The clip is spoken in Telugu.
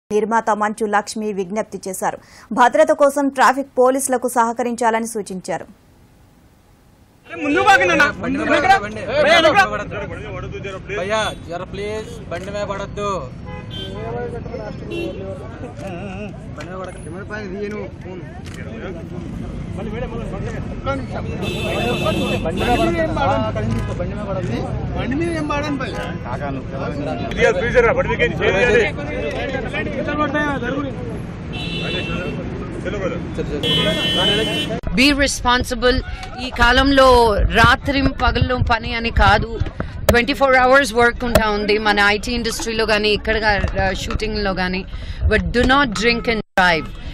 నిర్మాత మంచు లక్ష్మి విజ్ఞప్తి చేశారు భద్రత కోసం ట్రాఫిక్ పోలీసులకు సహకరించాలని సూచించారు ముందు బాగున్నా భయ్యా జర ప్లీజ్ బండి మీద పడద్దు బండి మీద ఏం పాడను భయ్ బీ రెస్పాన్సిబుల్ ఈ కాలంలో రాత్రి పగలు పని అని కాదు ట్వంటీ ఫోర్ అవర్స్ వర్క్ ఉంటా ఉంది మన ఐటీ ఇండస్ట్రీలో కానీ ఇక్కడ షూటింగ్లో కానీ but do not drink and drive